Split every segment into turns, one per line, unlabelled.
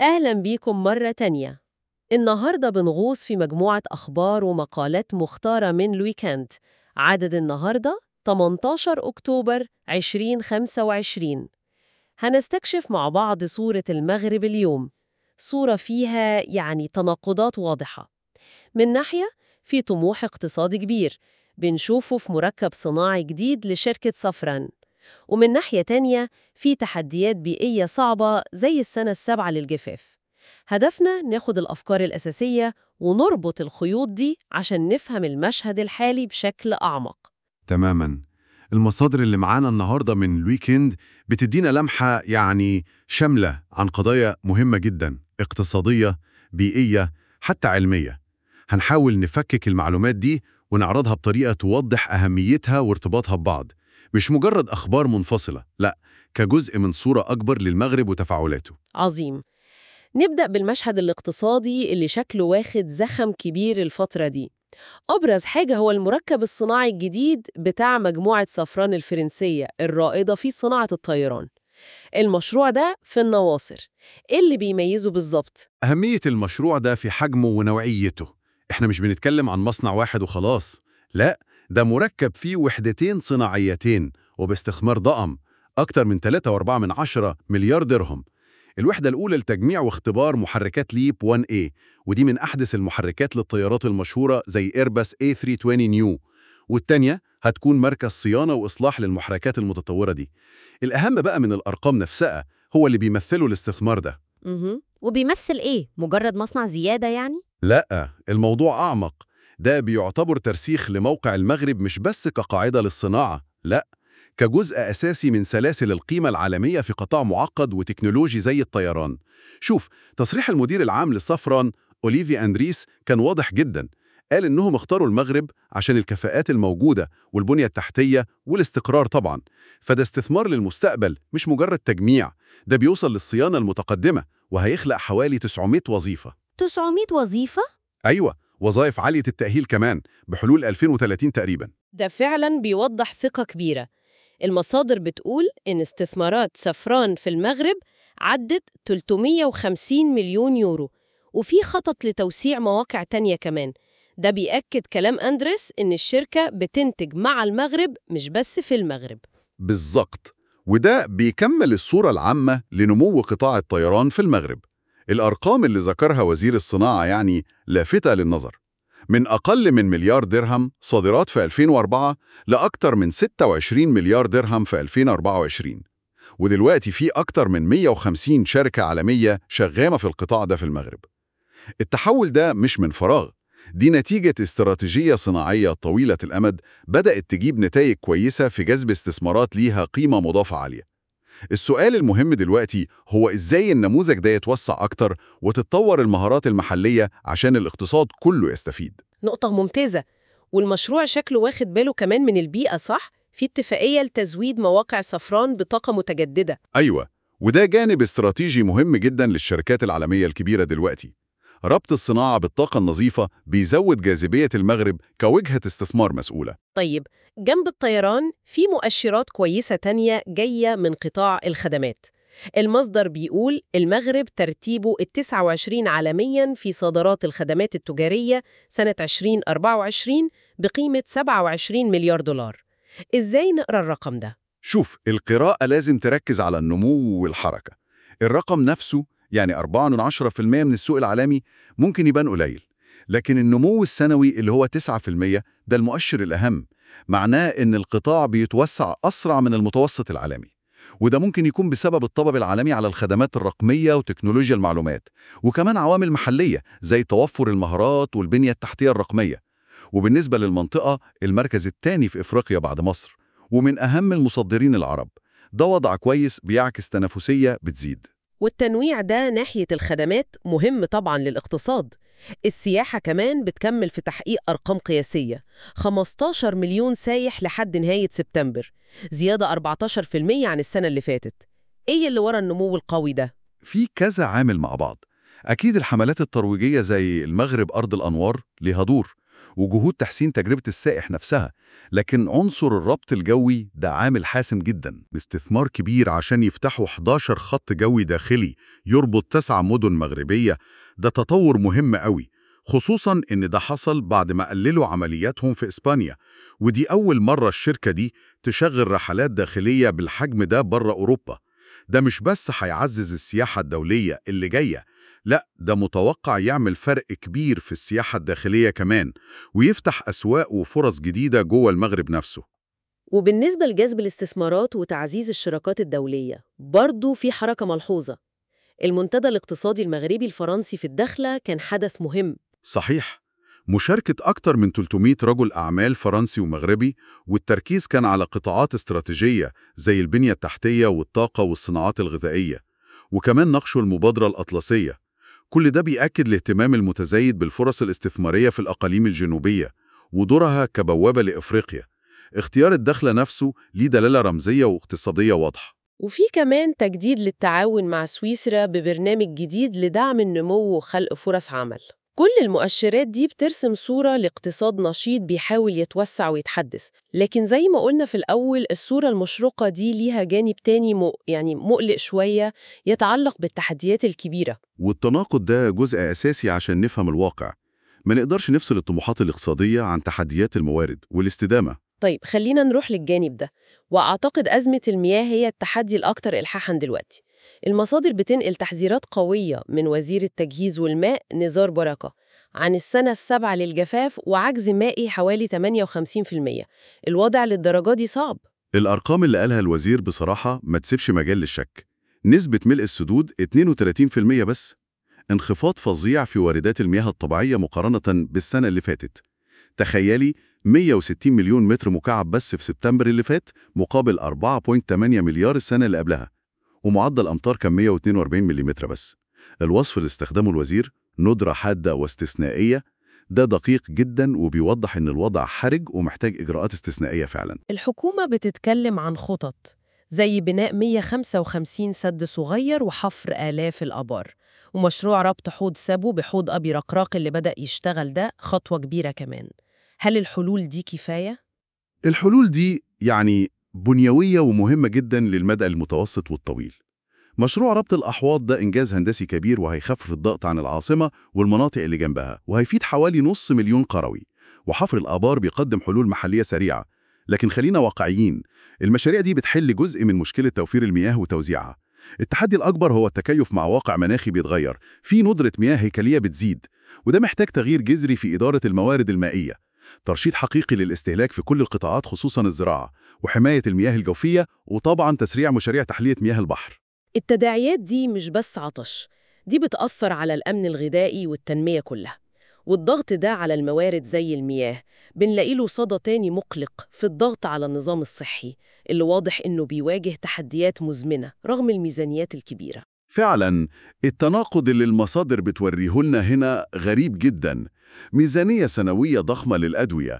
أهلا بيكم مرة تانية النهاردة بنغوص في مجموعة أخبار ومقالات مختارة من الويكند عدد النهاردة 18 أكتوبر 2025 هنستكشف مع بعض صورة المغرب اليوم صورة فيها يعني تناقضات واضحة من ناحية في طموح اقتصادي كبير بنشوفه في مركب صناعي جديد لشركة صفران ومن ناحية تانية في تحديات بيئية صعبة زي السنة السابعة للجفاف هدفنا ناخد الأفكار الأساسية ونربط الخيوط دي عشان نفهم المشهد الحالي بشكل أعمق
تماما المصادر اللي معانا النهاردة من الويكند بتدينا لمحة يعني شاملة عن قضايا مهمة جدا اقتصادية بيئية حتى علمية هنحاول نفكك المعلومات دي ونعرضها بطريقة توضح أهميتها وارتباطها ببعض مش مجرد أخبار منفصلة لا كجزء من صورة أكبر للمغرب وتفاعلاته
عظيم نبدأ بالمشهد الاقتصادي اللي شكله واخد زخم كبير الفترة دي أبرز حاجة هو المركب الصناعي الجديد بتاع مجموعة صفران الفرنسية الرائدة في صناعة الطيران المشروع ده في النواصر إيه اللي بيميزه بالظبط؟
أهمية المشروع ده في حجمه ونوعيته إحنا مش بنتكلم عن مصنع واحد وخلاص لا ده مركب فيه وحدتين صناعيتين وباستثمار ضخم أكتر من 3.4 من عشرة مليار درهم الوحدة الأولى لتجميع واختبار محركات ليب 1A ودي من أحدث المحركات للطيارات المشهورة زي إيرباس A320 نيو والتانية هتكون مركز صيانة وإصلاح للمحركات المتطورة دي الأهم بقى من الأرقام نفسها هو اللي بيمثله الاستثمار ده
مه. وبيمثل إيه؟ مجرد مصنع زيادة يعني؟
لا الموضوع أعمق ده بيعتبر ترسيخ لموقع المغرب مش بس كقاعدة للصناعة لا كجزء أساسي من سلاسل القيمة العالمية في قطاع معقد وتكنولوجي زي الطيران شوف تصريح المدير العام لصفران أوليفي أندريس كان واضح جدا قال إنهم اختاروا المغرب عشان الكفاءات الموجودة والبنية التحتية والاستقرار طبعا فده استثمار للمستقبل مش مجرد تجميع ده بيوصل للصيانة المتقدمة وهيخلق حوالي 900 وظيفة
900 وظيفة؟
أيوة وظائف عالية التأهيل كمان بحلول 2030 تقريبا
ده فعلا بيوضح ثقة كبيرة المصادر بتقول إن استثمارات سفران في المغرب عدت 350 مليون يورو وفي خطط لتوسيع مواقع تانية كمان ده بيأكد كلام أندرس إن الشركة بتنتج مع المغرب مش بس في المغرب
بالظبط وده بيكمل الصورة العامة لنمو قطاع الطيران في المغرب الأرقام اللي ذكرها وزير الصناعة يعني لافتة للنظر من أقل من مليار درهم صادرات في 2004 لأكثر من 26 مليار درهم في 2024 ودلوقتي في أكثر من 150 شركة عالمية شغامة في القطاع ده في المغرب التحول ده مش من فراغ دي نتيجة استراتيجية صناعية طويلة الأمد بدأت تجيب نتائج كويسة في جذب استثمارات ليها قيمة مضافة عالية السؤال المهم دلوقتي هو إزاي النموذج ده يتوسع أكتر وتتطور المهارات المحلية عشان الاقتصاد كله يستفيد
نقطة ممتازة والمشروع شكله واخد باله كمان من البيئة صح؟ في اتفاقية لتزويد مواقع صفران بطاقة متجددة
أيوة وده جانب استراتيجي مهم جدا للشركات العالمية الكبيرة دلوقتي ربط الصناعة بالطاقة النظيفة بيزود جاذبية المغرب كوجهة استثمار مسؤولة
طيب جنب الطيران في مؤشرات كويسة تانية جاية من قطاع الخدمات المصدر بيقول المغرب ترتيبه ال 29 عالمياً في صادرات الخدمات التجارية سنة 2024 بقيمة 27 مليار دولار إزاي نقرأ الرقم ده؟
شوف القراءة لازم تركز على النمو والحركة الرقم نفسه يعني 4.10% من السوق العالمي ممكن يبان قليل لكن النمو السنوي اللي هو 9% ده المؤشر الأهم معناه إن القطاع بيتوسع أسرع من المتوسط العالمي وده ممكن يكون بسبب الطلب العالمي على الخدمات الرقمية وتكنولوجيا المعلومات وكمان عوامل محلية زي توفر المهارات والبنية التحتية الرقمية وبالنسبة للمنطقة المركز الثاني في إفريقيا بعد مصر ومن أهم المصدرين العرب ده وضع كويس بيعكس تنافسية بتزيد
والتنويع ده ناحية الخدمات مهم طبعا للاقتصاد السياحة كمان بتكمل في تحقيق أرقام قياسية 15 مليون سايح لحد نهاية سبتمبر زيادة 14% عن السنة اللي فاتت إيه اللي ورا النمو القوي ده؟
في كذا عامل مع بعض أكيد الحملات الترويجية زي المغرب أرض الأنوار ليها دور وجهود تحسين تجربة السائح نفسها لكن عنصر الربط الجوي ده عامل حاسم جدا باستثمار كبير عشان يفتحوا 11 خط جوي داخلي يربط تسع مدن مغربية ده تطور مهم قوي خصوصا إن ده حصل بعد ما قللوا عملياتهم في إسبانيا ودي أول مرة الشركة دي تشغل رحلات داخلية بالحجم ده بره أوروبا ده مش بس هيعزز السياحة الدولية اللي جاية لا ده متوقع يعمل فرق كبير في السياحة الداخلية كمان ويفتح أسواق وفرص جديدة جوه المغرب نفسه
وبالنسبة لجذب الاستثمارات وتعزيز الشراكات الدولية برضو في حركة ملحوظة المنتدى الاقتصادي المغربي الفرنسي في الدخلة كان حدث مهم
صحيح مشاركة أكتر من 300 رجل أعمال فرنسي ومغربي والتركيز كان على قطاعات استراتيجية زي البنية التحتية والطاقة والصناعات الغذائية وكمان ناقشوا المبادرة الأطلسية كل ده بيأكد الاهتمام المتزايد بالفرص الاستثمارية في الأقاليم الجنوبية ودورها كبوابة لإفريقيا اختيار الدخلة نفسه ليه دلالة رمزية واقتصادية واضحة
وفي كمان تجديد للتعاون مع سويسرا ببرنامج جديد لدعم النمو وخلق فرص عمل كل المؤشرات دي بترسم صورة لاقتصاد نشيط بيحاول يتوسع ويتحدث لكن زي ما قلنا في الأول الصورة المشرقة دي ليها جانب تاني م... يعني مقلق شوية يتعلق بالتحديات الكبيرة
والتناقض ده جزء أساسي عشان نفهم الواقع ما نقدرش نفصل الطموحات الاقتصادية عن تحديات الموارد والاستدامة
طيب خلينا نروح للجانب ده وأعتقد أزمة المياه هي التحدي الأكثر إلحاحاً دلوقتي المصادر بتنقل تحذيرات قوية من وزير التجهيز والماء نزار بركة عن السنة السابعة للجفاف وعجز مائي حوالي 58% الوضع للدرجة دي صعب
الأرقام اللي قالها الوزير بصراحة ما تسيبش مجال للشك نسبة ملء السدود 32% بس انخفاض فظيع في واردات المياه الطبيعية مقارنة بالسنة اللي فاتت تخيلي 160 مليون متر مكعب بس في سبتمبر اللي فات مقابل 4.8 مليار السنة اللي قبلها ومعدل أمطار كان 142 ملم بس الوصف اللي استخدمه الوزير ندرة حادة واستثنائية ده دقيق جدا وبيوضح إن الوضع حرج ومحتاج إجراءات استثنائية فعلا
الحكومة بتتكلم عن خطط زي بناء 155 سد صغير وحفر آلاف الآبار ومشروع ربط حوض سابو بحوض أبي رقراق اللي بدأ يشتغل ده خطوة كبيرة كمان هل الحلول دي كفاية؟
الحلول دي يعني بنيوية ومهمة جدا للمدى المتوسط والطويل مشروع ربط الأحواض ده إنجاز هندسي كبير وهيخفف الضغط عن العاصمة والمناطق اللي جنبها وهيفيد حوالي نص مليون قروي وحفر الآبار بيقدم حلول محلية سريعة لكن خلينا واقعيين المشاريع دي بتحل جزء من مشكلة توفير المياه وتوزيعها التحدي الأكبر هو التكيف مع واقع مناخي بيتغير في ندرة مياه هيكلية بتزيد وده محتاج تغيير جذري في إدارة الموارد المائية ترشيد حقيقي للاستهلاك في كل القطاعات خصوصا الزراعة وحماية المياه الجوفية وطبعا تسريع مشاريع تحلية مياه البحر
التداعيات دي مش بس عطش دي بتأثر على الأمن الغذائي والتنمية كلها والضغط ده على الموارد زي المياه بنلاقي له صدى تاني مقلق في الضغط على النظام الصحي اللي واضح إنه بيواجه تحديات مزمنة رغم الميزانيات الكبيرة
فعلا التناقض اللي المصادر بتوريه لنا هنا غريب جدا ميزانية سنوية ضخمة للأدوية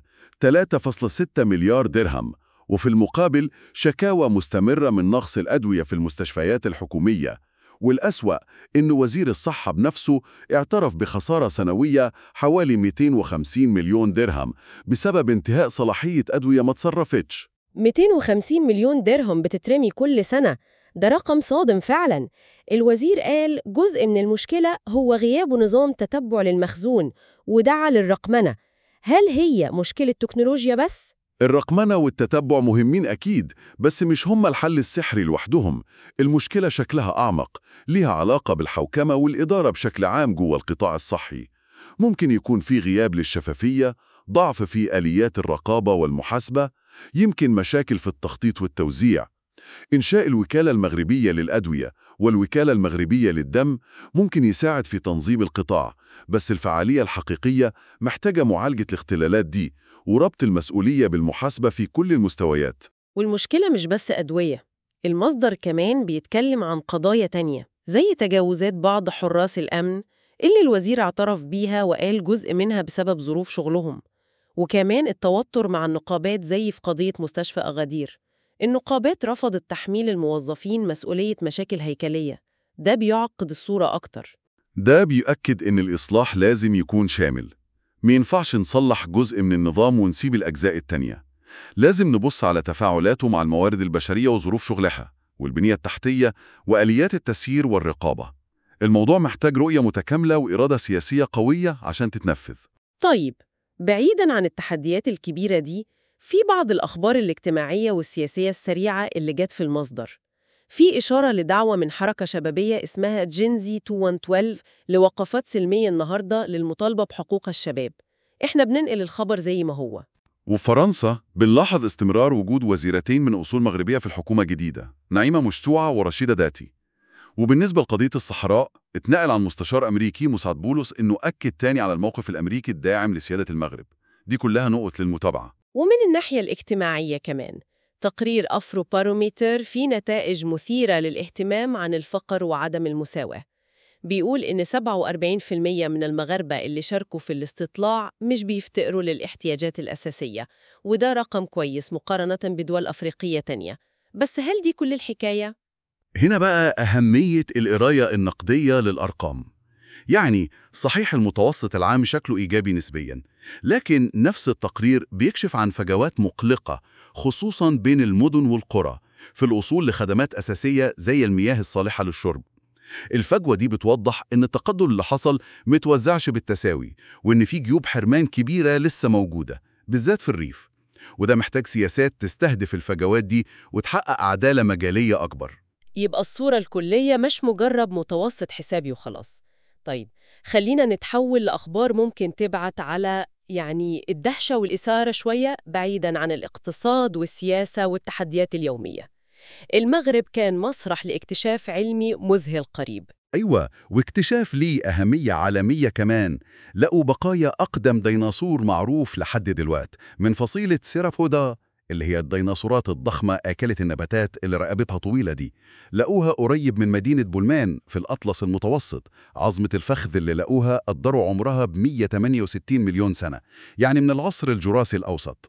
3.6 مليار درهم وفي المقابل شكاوى مستمرة من نقص الأدوية في المستشفيات الحكومية والأسوأ إن وزير الصحة بنفسه اعترف بخسارة سنوية حوالي 250 مليون درهم بسبب انتهاء صلاحية أدوية ما تصرفتش
250 مليون درهم بتترمي كل سنة ده رقم صادم فعلا الوزير قال جزء من المشكلة هو غياب نظام تتبع للمخزون ودعا للرقمنة هل هي مشكلة تكنولوجيا بس؟
الرقمنة والتتبع مهمين أكيد بس مش هم الحل السحري لوحدهم المشكلة شكلها أعمق ليها علاقة بالحوكمة والإدارة بشكل عام جوه القطاع الصحي ممكن يكون في غياب للشفافية ضعف في آليات الرقابة والمحاسبة يمكن مشاكل في التخطيط والتوزيع إنشاء الوكالة المغربية للأدوية والوكالة المغربية للدم ممكن يساعد في تنظيم القطاع بس الفعالية الحقيقية محتاجة معالجة الاختلالات دي وربط المسؤولية بالمحاسبة في كل المستويات
والمشكلة مش بس أدوية المصدر كمان بيتكلم عن قضايا تانية زي تجاوزات بعض حراس الأمن اللي الوزير اعترف بيها وقال جزء منها بسبب ظروف شغلهم وكمان التوتر مع النقابات زي في قضية مستشفى أغادير النقابات رفضت تحميل الموظفين مسؤولية مشاكل هيكلية ده بيعقد الصورة أكتر
ده بيؤكد إن الإصلاح لازم يكون شامل مينفعش نصلح جزء من النظام ونسيب الأجزاء التانية لازم نبص على تفاعلاته مع الموارد البشرية وظروف شغلها والبنية التحتية وآليات التسيير والرقابة الموضوع محتاج رؤية متكاملة وإرادة سياسية قوية عشان تتنفذ
طيب بعيداً عن التحديات الكبيرة دي في بعض الأخبار الاجتماعية والسياسية السريعة اللي جت في المصدر في إشارة لدعوة من حركة شبابية اسمها جينزي 2112 لوقفات سلمية النهاردة للمطالبة بحقوق الشباب إحنا بننقل الخبر زي ما هو
وفي فرنسا بنلاحظ استمرار وجود وزيرتين من أصول مغربية في الحكومة الجديدة نعيمة مشتوعة ورشيدة داتي وبالنسبة لقضية الصحراء اتنقل عن مستشار أمريكي مساعد بولس إنه أكد تاني على الموقف الأمريكي الداعم لسيادة المغرب دي كلها نقط للمتابعة
ومن الناحية الاجتماعية كمان تقرير أفرو باروميتر فيه نتائج مثيرة للاهتمام عن الفقر وعدم المساواة بيقول إن 47% من المغاربة اللي شاركوا في الاستطلاع مش بيفتقروا للاحتياجات الأساسية وده رقم كويس مقارنة بدول أفريقية تانية بس هل دي كل الحكاية؟
هنا بقى أهمية القراية النقدية للأرقام يعني صحيح المتوسط العام شكله إيجابي نسبياً لكن نفس التقرير بيكشف عن فجوات مقلقة خصوصاً بين المدن والقرى في الوصول لخدمات أساسية زي المياه الصالحة للشرب الفجوة دي بتوضح إن التقدم اللي حصل متوزعش بالتساوي وإن في جيوب حرمان كبيرة لسه موجودة بالذات في الريف وده محتاج سياسات تستهدف الفجوات دي وتحقق عدالة مجالية أكبر
يبقى الصورة الكلية مش مجرد متوسط حسابي وخلاص طيب خلينا نتحول لأخبار ممكن تبعت على يعني الدهشة والإثارة شوية بعيداً عن الاقتصاد والسياسة والتحديات اليومية المغرب كان مسرح لاكتشاف علمي مذهل قريب
أيوة واكتشاف ليه أهمية عالمية كمان لقوا بقايا أقدم ديناصور معروف لحد دلوقت من فصيلة سيرابودا اللي هي الديناصورات الضخمة آكلة النباتات اللي رقبتها طويلة دي لقوها قريب من مدينة بولمان في الأطلس المتوسط عظمة الفخذ اللي لقوها قدروا عمرها ب 168 مليون سنة يعني من العصر الجراسي الأوسط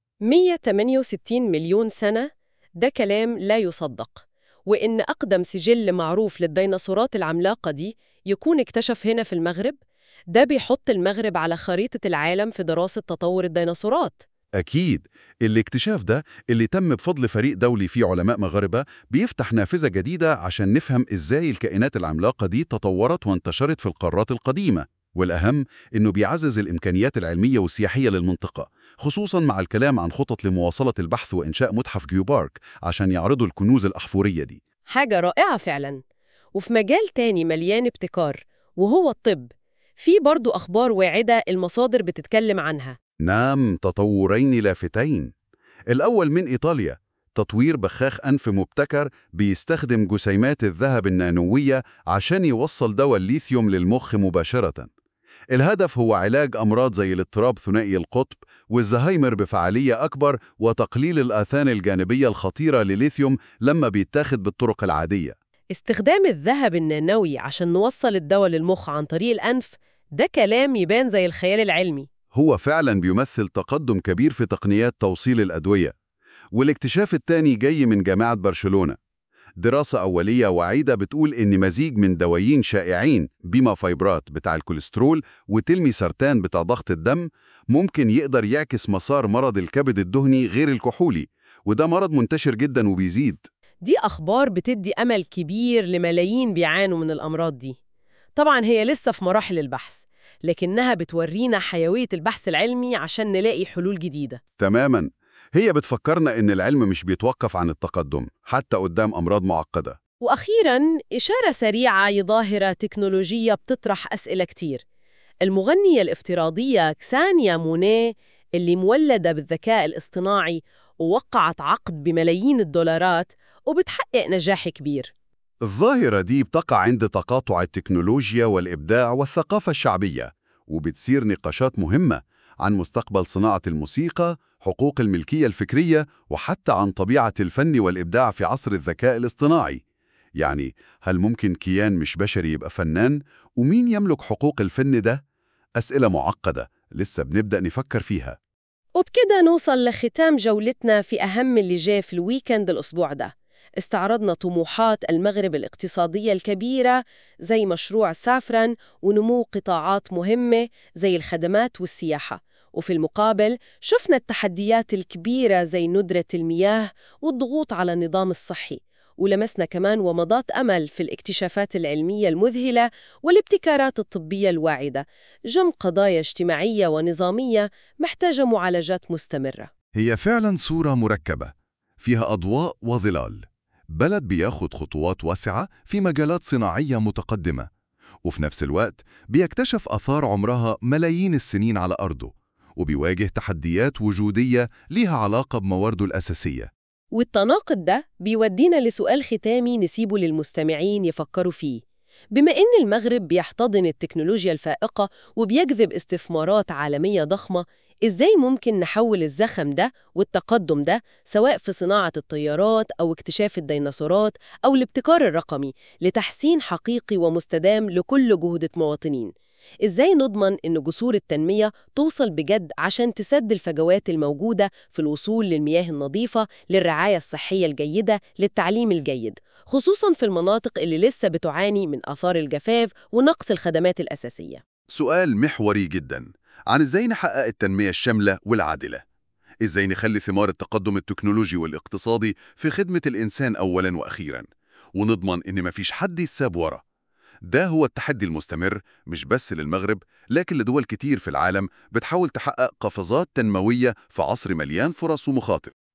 168 مليون سنة ده كلام لا يصدق وإن أقدم سجل معروف للديناصورات العملاقة دي يكون اكتشف هنا في المغرب ده بيحط المغرب على خريطة العالم في دراسة تطور الديناصورات
أكيد الاكتشاف ده اللي تم بفضل فريق دولي فيه علماء مغاربة بيفتح نافذة جديدة عشان نفهم إزاي الكائنات العملاقة دي تطورت وانتشرت في القارات القديمة والأهم إنه بيعزز الإمكانيات العلمية والسياحية للمنطقة خصوصاً مع الكلام عن خطط لمواصلة البحث وإنشاء متحف جيوبارك عشان يعرضوا الكنوز الأحفورية دي
حاجة رائعة فعلا وفي مجال تاني مليان ابتكار وهو الطب في برضو أخبار واعدة المصادر بتتكلم عنها
نعم تطورين لافتين الأول من إيطاليا تطوير بخاخ أنف مبتكر بيستخدم جسيمات الذهب النانوية عشان يوصل دواء الليثيوم للمخ مباشرة الهدف هو علاج أمراض زي الاضطراب ثنائي القطب والزهايمر بفعالية أكبر وتقليل الآثار الجانبية الخطيرة لليثيوم لما بيتاخد بالطرق العادية
استخدام الذهب النانوي عشان نوصل الدواء للمخ عن طريق الأنف ده كلام يبان زي الخيال العلمي
هو فعلا بيمثل تقدم كبير في تقنيات توصيل الأدوية والاكتشاف الثاني جاي من جامعة برشلونة دراسة أولية وعيدة بتقول إن مزيج من دوايين شائعين بيما فايبرات بتاع الكوليسترول وتلمي سرطان بتاع ضغط الدم ممكن يقدر يعكس مسار مرض الكبد الدهني غير الكحولي وده مرض منتشر جدا وبيزيد
دي أخبار بتدي أمل كبير لملايين بيعانوا من الأمراض دي طبعا هي لسه في مراحل البحث لكنها بتورينا حيوية البحث العلمي عشان نلاقي حلول جديدة
تماما هي بتفكرنا إن العلم مش بيتوقف عن التقدم حتى قدام أمراض معقدة
وأخيراً إشارة سريعة لظاهرة تكنولوجية بتطرح أسئلة كتير المغنية الافتراضية كسانيا مونيه اللي مولدة بالذكاء الاصطناعي ووقعت عقد بملايين الدولارات وبتحقق نجاح كبير
الظاهرة دي بتقع عند تقاطع التكنولوجيا والإبداع والثقافة الشعبية وبتثير نقاشات مهمة عن مستقبل صناعة الموسيقى، حقوق الملكية الفكرية وحتى عن طبيعة الفن والإبداع في عصر الذكاء الاصطناعي يعني هل ممكن كيان مش بشري يبقى فنان؟ ومين يملك حقوق الفن ده؟ أسئلة معقدة لسه بنبدأ نفكر فيها
وبكده نوصل لختام جولتنا في أهم اللي جاء في الويكند الأسبوع ده استعرضنا طموحات المغرب الاقتصادية الكبيرة زي مشروع سافران ونمو قطاعات مهمة زي الخدمات والسياحة وفي المقابل شفنا التحديات الكبيرة زي ندرة المياه والضغوط على النظام الصحي ولمسنا كمان ومضات أمل في الاكتشافات العلمية المذهلة والابتكارات الطبية الواعدة جنب قضايا اجتماعية ونظامية محتاجة معالجات مستمرة
هي فعلا صورة مركبة فيها أضواء وظلال بلد بياخد خطوات واسعة في مجالات صناعية متقدمة وفي نفس الوقت بيكتشف أثار عمرها ملايين السنين على أرضه وبيواجه تحديات وجودية ليها علاقة بموارده الأساسية
والتناقض ده بيودينا لسؤال ختامي نسيبه للمستمعين يفكروا فيه بما إن المغرب بيحتضن التكنولوجيا الفائقة وبيجذب استثمارات عالمية ضخمة إزاي ممكن نحول الزخم ده والتقدم ده سواء في صناعة الطيارات أو اكتشاف الديناصورات أو الابتكار الرقمي لتحسين حقيقي ومستدام لكل جهود المواطنين إزاي نضمن إن جسور التنمية توصل بجد عشان تسد الفجوات الموجودة في الوصول للمياه النظيفة للرعاية الصحية الجيدة للتعليم الجيد خصوصاً في المناطق اللي لسه بتعاني من آثار الجفاف ونقص الخدمات الأساسية
سؤال محوري جدا عن ازاي نحقق التنمية الشاملة والعادلة ازاي نخلي ثمار التقدم التكنولوجي والاقتصادي في خدمة الإنسان أولا وأخيرا ونضمن إن مفيش حد يساب ورا ده هو التحدي المستمر مش بس للمغرب لكن لدول كتير في العالم بتحاول تحقق قفزات تنموية في عصر مليان فرص ومخاطر